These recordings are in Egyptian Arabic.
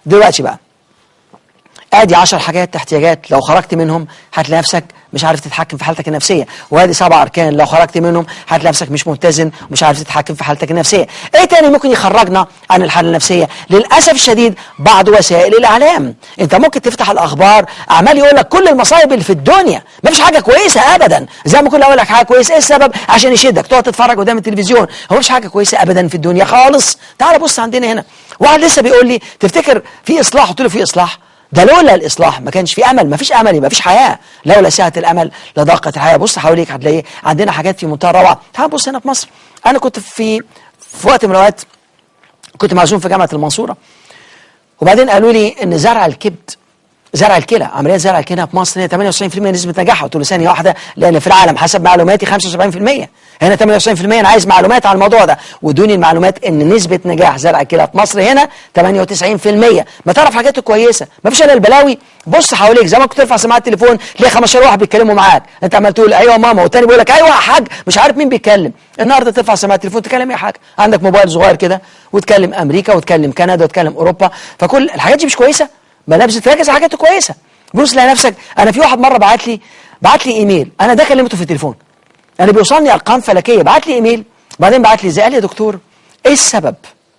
دلوقتي بقى ادي 10 حاجات احتياجات لو خرجت منهم هتلاقي نفسك مش عارف تتحكم في حالتك النفسيه وادي سبع اركان لو خرجت منهم هتلاقي نفسك مش متزن ومش عارف تتحكم في حالتك النفسيه ايه تاني ممكن يخرجنا عن الحاله النفسيه للاسف الشديد بعض وسائل الاعلام انت ممكن تفتح الاخبار عمال يقول لك كل المصايب اللي في الدنيا ما فيش حاجه كويسه ابدا زي ما كل اقول لك حاجه كويسه ايه السبب عشان يشدك تقعد تتفرج قدام التلفزيون هو مش حاجه كويسه ابدا في الدنيا خالص تعال بص عندنا هنا واحد لسه بيقول لي تفتكر في اصلاح قلت له في اصلاح ده لولا الإصلاح ما كانش في أمل ما فيش أمل ما فيش حياة لولا سعة الأمل لضاقت الحياة بص حواليك هتلاقي عندنا حاجات في منتهى الروعة تعال بص هنا في مصر أنا كنت في في وقت من الأوقات كنت معزوم في جامعة المنصورة وبعدين قالوا لي إن زرع الكبد زرع الكلى عمليات زرع الكلى في مصر هي 98% نسبة نجاحها قلت له ثانية واحدة لأن في العالم حسب معلوماتي 75% هنا 98% أنا عايز معلومات على الموضوع ده وادوني المعلومات إن نسبة نجاح زرع الكلى في مصر هنا 98% ما تعرف حاجات كويسة ما فيش إلا البلاوي بص حواليك زي ما كنت ترفع سماعة التليفون تلاقي 15 واحد بيتكلموا معاك أنت عمال تقول أيوه ماما والتاني بيقول لك أيوه يا حاج مش عارف مين بيتكلم النهارده ترفع سماعة التليفون تتكلم أي حاجة عندك موبايل صغير كده وتكلم أمريكا وتكلم كندا وتكلم أوروبا فكل الحاجات دي مش كويسة ما لابس تركز على حاجات كويسة بص لها نفسك انا في واحد مره بعت لي بعت لي ايميل انا ده كلمته في التليفون انا بيوصلني ارقام فلكيه بعت لي ايميل بعدين بعت لي ازاي قال لي يا دكتور ايه السبب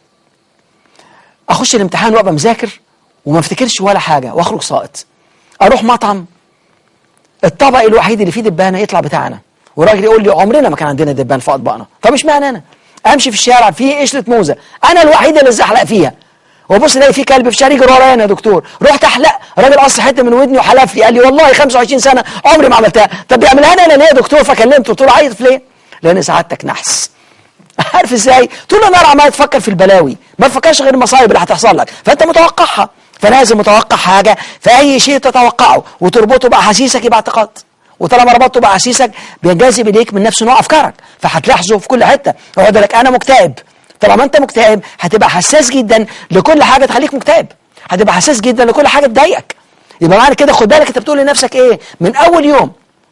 اخش الامتحان وابقى مذاكر وما افتكرش ولا حاجه واخرج ساقط اروح مطعم الطبق الوحيد اللي فيه دبانه يطلع بتاعنا والراجل يقول لي عمرنا ما كان عندنا دبان في اطباقنا طب اشمعنى انا امشي في الشارع فيه قشره موزه انا الوحيد اللي اتزحلق فيها وبص الاقي في كلب في شارع يجري ورايا يا دكتور رحت احلق الراجل قص حته من ودني وحلف لي قال لي والله 25 سنه عمري ما عملتها طب بيعملها لي انا ليه يا دكتور فكلمته قلت له عايز ليه؟ لان سعادتك نحس عارف ازاي؟ طول النهار عمال تفكر في البلاوي ما تفكرش غير المصايب اللي هتحصل لك فانت متوقعها فلازم متوقع حاجه في اي شيء تتوقعه وتربطه باحاسيسك يبقى اعتقاد وطالما ربطته باحاسيسك بينجذب اليك من نفس نوع افكارك فهتلاحظه في كل حته يقعد لك انا مكتئب طالما انت مكتئب هتبقى حساس جدا لكل حاجه تخليك مكتئب هتبقى حساس جدا لكل حاجه تضايقك يبقى معنى كده خد بالك انت بتقول لنفسك ايه من اول يوم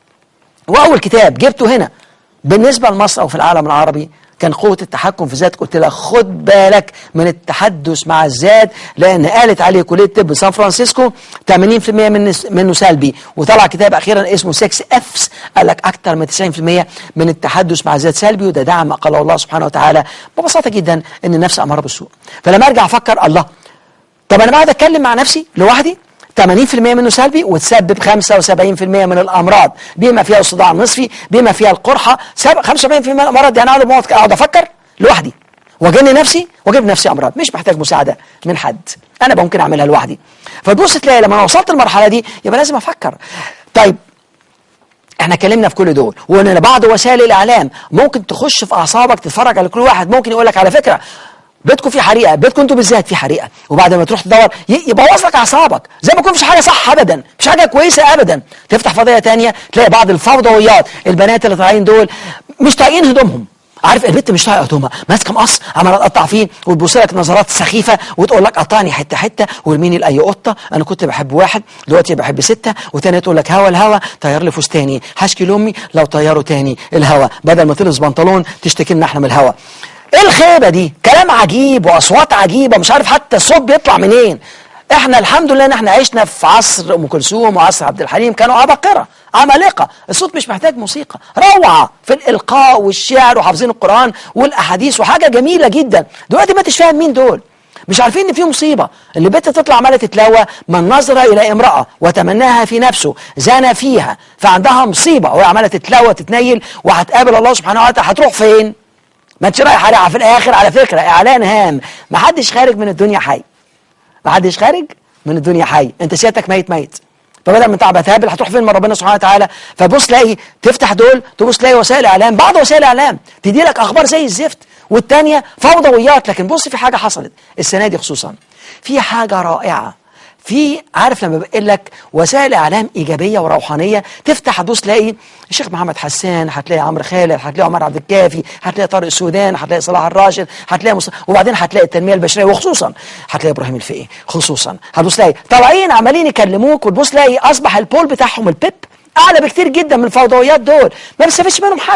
واول كتاب جبته هنا بالنسبه لمصر او في العالم العربي كان قوة التحكم في ذاتك قلت لها خد بالك من التحدث مع الذات لأن قالت عليه كلية طب سان فرانسيسكو 80% من منه سلبي وطلع كتاب أخيرا اسمه 6 افس قال لك أكثر من 90% من التحدث مع الذات سلبي وده دعم ما قاله الله سبحانه وتعالى ببساطة جدا إن النفس أمارة بالسوء فلما أرجع أفكر الله طب أنا بعد أتكلم مع نفسي لوحدي 80% منه سلبي وتسبب 75% من الامراض بما فيها الصداع النصفي بما فيها القرحه 75% من الامراض دي انا اقعد اقعد افكر لوحدي واجني نفسي واجيب نفسي امراض مش محتاج مساعده من حد انا ممكن اعملها لوحدي فتبص تلاقي لما انا وصلت المرحله دي يبقى لازم افكر طيب احنا اتكلمنا في كل دول وان بعض وسائل الاعلام ممكن تخش في اعصابك تتفرج على كل واحد ممكن يقول لك على فكره بيتكم في حريقه بيتكم انتوا بالذات في حريقه وبعد ما تروح تدور يبوظ لك اعصابك زي ما يكون مفيش حاجه صح ابدا مفيش حاجه كويسه ابدا تفتح فضيه تانية تلاقي بعض الفوضويات البنات اللي طالعين دول مش طايقين هدومهم عارف البنت مش طايقه هدومها ماسكه مقص عماله تقطع فيه وتبص لك نظرات سخيفه وتقول لك قطعني حته حته وارميني لاي قطه انا كنت بحب واحد دلوقتي بحب سته وتاني تقول لك هوا الهوا طير لي فستاني هشكي لامي لو طيروا تاني الهوا بدل ما تلبس بنطلون تشتكي لنا احنا من الهوا ايه الخيبه دي كلام عجيب واصوات عجيبه مش عارف حتى الصوت بيطلع منين احنا الحمد لله ان احنا عشنا في عصر ام كلثوم وعصر عبد الحليم كانوا عباقره عمالقه الصوت مش محتاج موسيقى روعه في الالقاء والشعر وحافظين القران والاحاديث وحاجه جميله جدا دلوقتي ما فاهم مين دول مش عارفين ان في مصيبه اللي بنت تطلع عماله تتلوى من نظر الى امراه وتمناها في نفسه زنى فيها فعندها مصيبه وهي عماله تتلوى تتنيل وهتقابل الله سبحانه وتعالى هتروح فين؟ ما انتش رايح على في الاخر على فكره اعلان هام ما حدش خارج من الدنيا حي ما حدش خارج من الدنيا حي انت سيادتك ميت ميت فبدل ما تعب هتهابل هتروح فين من ربنا سبحانه وتعالى فبص تلاقي تفتح دول تبص تلاقي وسائل اعلام بعض وسائل الاعلام تدي لك اخبار زي الزفت والثانيه فوضويات لكن بص في حاجه حصلت السنه دي خصوصا في حاجه رائعه في عارف لما بقول لك وسائل اعلام ايجابيه وروحانيه تفتح تبص تلاقي الشيخ محمد حسان هتلاقي عمرو خالد هتلاقي عمر عبد الكافي هتلاقي طارق السودان هتلاقي صلاح الراشد هتلاقي مص... وبعدين هتلاقي التنميه البشريه وخصوصا هتلاقي ابراهيم الفقي خصوصا هتبص تلاقي طالعين عمالين يكلموك وتبص تلاقي اصبح البول بتاعهم البيب اعلى بكتير جدا من الفوضويات دول ما بيستفدش منهم حاجه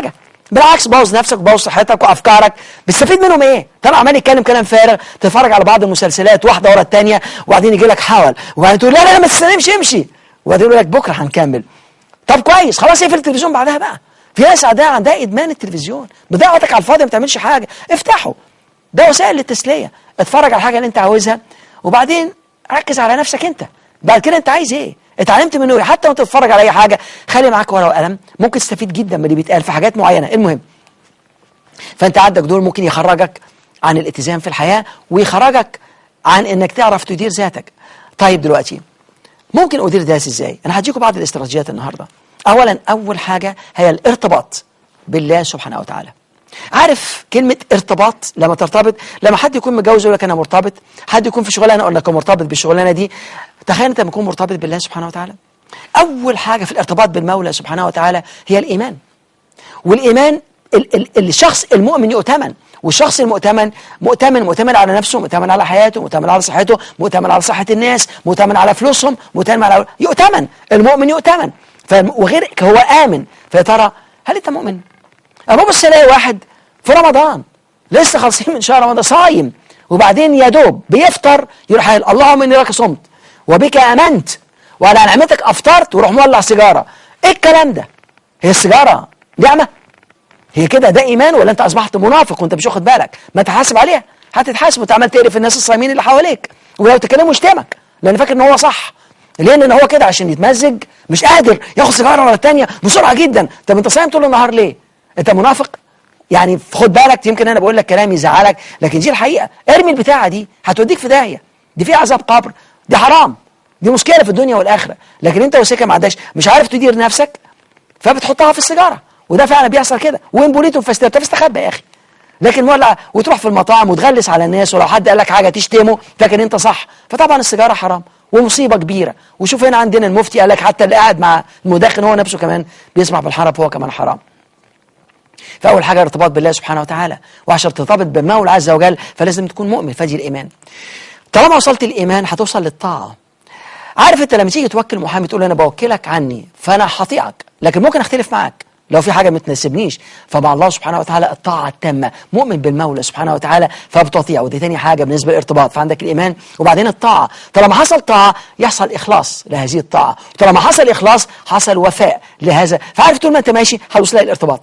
بالعكس بوظ نفسك وبوظ صحتك وافكارك بتستفيد منهم ايه طبعا عمال يتكلم كلام فارغ تتفرج على بعض المسلسلات واحده ورا الثانيه وبعدين يجي لك حول وبعدين تقول لا لا لا ما تستسلمش امشي وبعدين يقول لك بكره هنكمل طب كويس خلاص اقفل التلفزيون بعدها بقى في ناس عندها عندها ادمان التلفزيون بتضيع وقتك على الفاضي ما بتعملش حاجه افتحه ده وسائل للتسليه اتفرج على الحاجه اللي انت عاوزها وبعدين ركز على نفسك انت بعد كده انت عايز ايه اتعلمت منه ايه حتى وانت تتفرج على اي حاجه خلي معاك ورقه وقلم ممكن تستفيد جدا من اللي بيتقال في حاجات معينه المهم فانت عندك دول ممكن يخرجك عن الاتزان في الحياه ويخرجك عن انك تعرف تدير ذاتك طيب دلوقتي ممكن ادير ذاتي ازاي انا هديكم بعض الاستراتيجيات النهارده اولا اول حاجه هي الارتباط بالله سبحانه وتعالى عارف كلمة ارتباط لما ترتبط لما حد يكون متجوز يقول لك أنا مرتبط حد يكون في شغلانة يقول لك أنا مرتبط بالشغلانة دي تخيل أنت لما تكون مرتبط بالله سبحانه وتعالى أول حاجة في الارتباط بالمولى سبحانه وتعالى هي الإيمان والإيمان ال ال الشخص المؤمن يؤتمن والشخص المؤتمن مؤتمن مؤتمن على نفسه مؤتمن على حياته مؤتمن على صحته مؤتمن على صحة الناس مؤتمن على فلوسهم مؤتمن على يؤتمن المؤمن يؤتمن وغير هو آمن فيا ترى هل أنت مؤمن؟ أما بص الاقي واحد في رمضان لسه خالصين من شهر رمضان صايم وبعدين يا دوب بيفطر يروح قايل اللهم اني لك صمت وبك امنت وعلى نعمتك افطرت ويروح مولع سيجاره ايه الكلام ده؟ هي السيجاره نعمه؟ هي كده ده ايمان ولا انت اصبحت منافق وانت مش واخد بالك؟ ما تحاسب عليها هتتحاسب وانت عمال تقرف الناس الصايمين اللي حواليك ولو تكلموا يشتمك لان فاكر ان هو صح ليه لان هو كده عشان يتمزج مش قادر ياخد سيجاره ولا الثانيه بسرعه جدا طب انت صايم طول النهار ليه؟ انت منافق يعني خد بالك يمكن انا بقول لك كلام يزعلك لكن دي الحقيقه ارمي البتاعه دي هتوديك في داهيه دي فيها عذاب قبر دي حرام دي مشكله في الدنيا والاخره لكن انت وسكه ما عندكش مش عارف تدير نفسك فبتحطها في السيجاره وده فعلا بيحصل كده وين بوليتو فاستير طب استخبى يا اخي لكن ولا وتروح في المطاعم وتغلس على الناس ولو حد قال لك حاجه تشتمه فاكر انت صح فطبعا السيجاره حرام ومصيبه كبيره وشوف هنا عندنا المفتي قال لك حتى اللي قاعد مع المدخن هو نفسه كمان بيسمع بالحرام فهو كمان حرام فأول حاجة ارتباط بالله سبحانه وتعالى وعشان ترتبط بالمولى عز وجل فلازم تكون مؤمن فدي الإيمان طالما وصلت الإيمان هتوصل للطاعة عارف انت لما تيجي توكل محامي تقول له انا بوكلك عني فانا هطيعك لكن ممكن اختلف معاك لو في حاجه ما تناسبنيش فمع الله سبحانه وتعالى الطاعه التامه مؤمن بالمولى سبحانه وتعالى فبتطيع ودي تاني حاجه بالنسبه للارتباط فعندك الايمان وبعدين الطاعه طالما حصل طاعه يحصل اخلاص لهذه الطاعه طالما حصل اخلاص حصل وفاء لهذا فعارف طول ما انت ماشي هتوصل الارتباط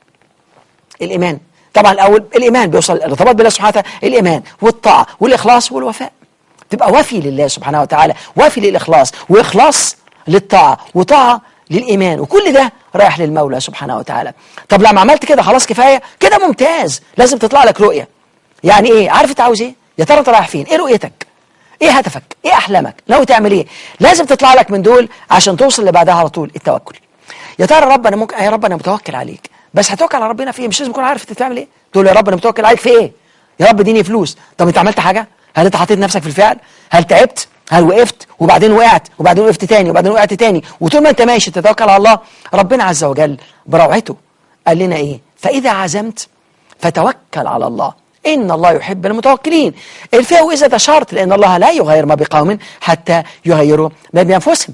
الإيمان طبعا الأول الإيمان بيوصل الارتباط بالله سبحانه وتعالى الإيمان والطاعة والإخلاص والوفاء تبقى وفي لله سبحانه وتعالى وفي للإخلاص وإخلاص للطاعة وطاعة للإيمان وكل ده رايح للمولى سبحانه وتعالى طب لما عملت كده خلاص كفاية كده ممتاز لازم تطلع لك رؤية يعني إيه عارف أنت عاوز إيه يا ترى أنت رايح فين إيه رؤيتك إيه هدفك إيه أحلامك ناوي تعمل إيه لازم تطلع لك من دول عشان توصل اللي بعدها على طول التوكل يا ترى رب أنا ممكن يا رب أنا متوكل عليك بس هتوكل على ربنا في ايه مش لازم تكون عارف انت بتعمل ايه تقول يا رب انا متوكل عليك في ايه يا رب اديني فلوس طب انت عملت حاجه هل انت حطيت نفسك في الفعل هل تعبت هل وقفت وبعدين وقعت وبعدين وقفت تاني وبعدين وقعت تاني وطول ما انت ماشي تتوكل على الله ربنا عز وجل بروعته قال لنا ايه فاذا عزمت فتوكل على الله إن الله يحب المتوكلين الفئة وإذا ده شرط لأن الله لا يغير ما بقوم حتى يغيروا ما بأنفسهم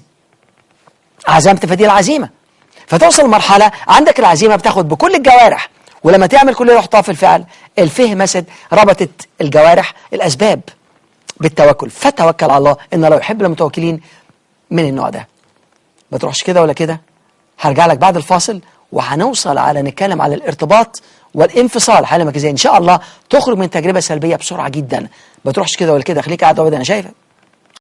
عزمت فدي العزيمة فتوصل مرحلة عندك العزيمة بتاخد بكل الجوارح ولما تعمل كل اللي رحتها في الفعل الفه مسد ربطت الجوارح الأسباب بالتوكل فتوكل على الله إن الله يحب المتوكلين من النوع ده ما تروحش كده ولا كده هرجع لك بعد الفاصل وهنوصل على نتكلم على الارتباط والانفصال حالة ازاي ان شاء الله تخرج من تجربة سلبية بسرعة جدا ما تروحش كده ولا كده خليك قاعد انا شايفك